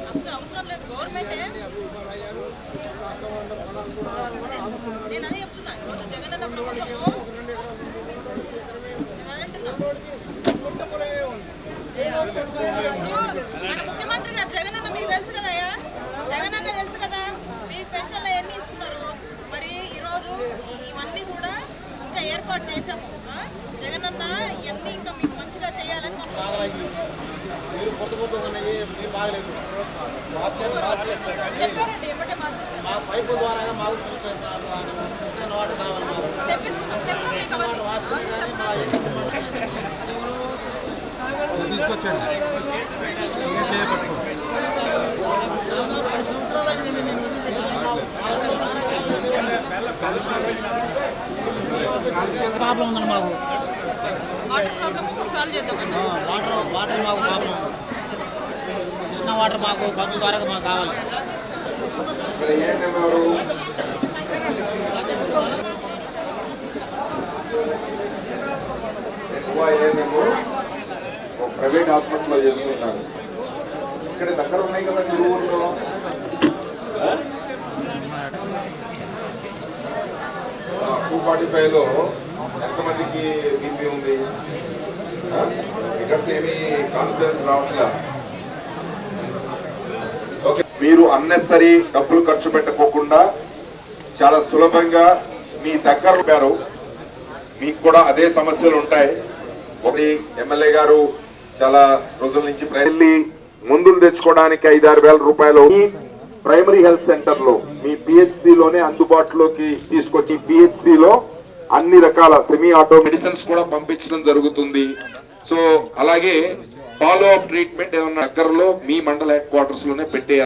అసలు అవసరం లేదు గవర్నమెంటే నేను అదే చెప్తున్నా ఈరోజు జగన్ అన్న ప్రభుత్వము నేను అదే అంటున్నా. మన ముఖ్యమంత్రి గారు జగన్ అన్న మీకు తెలుసు కదయ్యా జగన్ అన్న తెలుసు కదా మీకు పెన్షన్లు ఎన్ని ఇస్తున్నారు మరి ఈరోజు ఈ- ఇవన్నీ కూడా ఇంకా ఏర్పాటు చేశాము ఆ? జగన్ అన్న ఇవన్నీ ఇంకా మీకు మంచిగా చేయాలని మా నీళ్ళు పొద్దు పొద్దు ఉన్నాయి నీళ్ళు బాగలేదు చెప్పారండి ఎమ్మటే మార్చేస్తారు మా పైపు ద్వారా మాకు ఫిల్టర్ వాటర్ కావాలి మాకు తెప్పిస్తున్నాం చెప్తాం మీకు అవన్నీ అవన్నీ చెప్తాం ప్రాబ్లం ఉందండి మాకు వాటర్ ప్రాబ్లమ్ సాల్వ్ చేద్దామండి వాటర్ వాటర్ మాకు ప్రాబ్లం కృష్ణ వాటర్ మాకు పైపు ద్వారా మాకు కావాలి మరి ఏంటన్నారు ఎక్కువ ఏమేమో ఒక ప్రైవేట్ హాస్పిటల్లో చేస్తున్నారు ఇక్కడ దగ్గర ఉన్నాయి కదా తిరువురులో టూ ఫార్టీ ఫైవ్ లో ఎంతమందికి బీపీ ఉంది ఫిగర్స్ ఏమి కాన్ఫిడెన్స్ రావట్లా ఓకే మీరు అన్నెసరీ డబ్బులు ఖర్చు పెట్టకోకుండా చాలా సులభంగా మీ దగ్గర ఉంటారు మీకు కూడా అదే సమస్యలు ఉంటాయి ఒకటి ఎమ్మెల్యే గారు చాలా రోజుల నుంచి వెళ్ళి మందులు తెచ్చుకోవడానికి ఐదారు వేల రూపాయలు ఈ ప్రైమరీ హెల్త్ సెంటర్ లో మీ పిహెచ్సి లోనే అందుబాటులోకి తీసుకొచ్చి పిహెచ్సి లో అన్ని రకాల సెమీ ఆటో మెడిసిన్స్ కూడా పంపించడం జరుగుతుంది సో అలాగే ఫాలో అప్ ట్రీట్మెంట్ ఏమన్నా దగ్గరలో మీ మండల హెడ్ క్వార్టర్స్ లోనే పెట్టే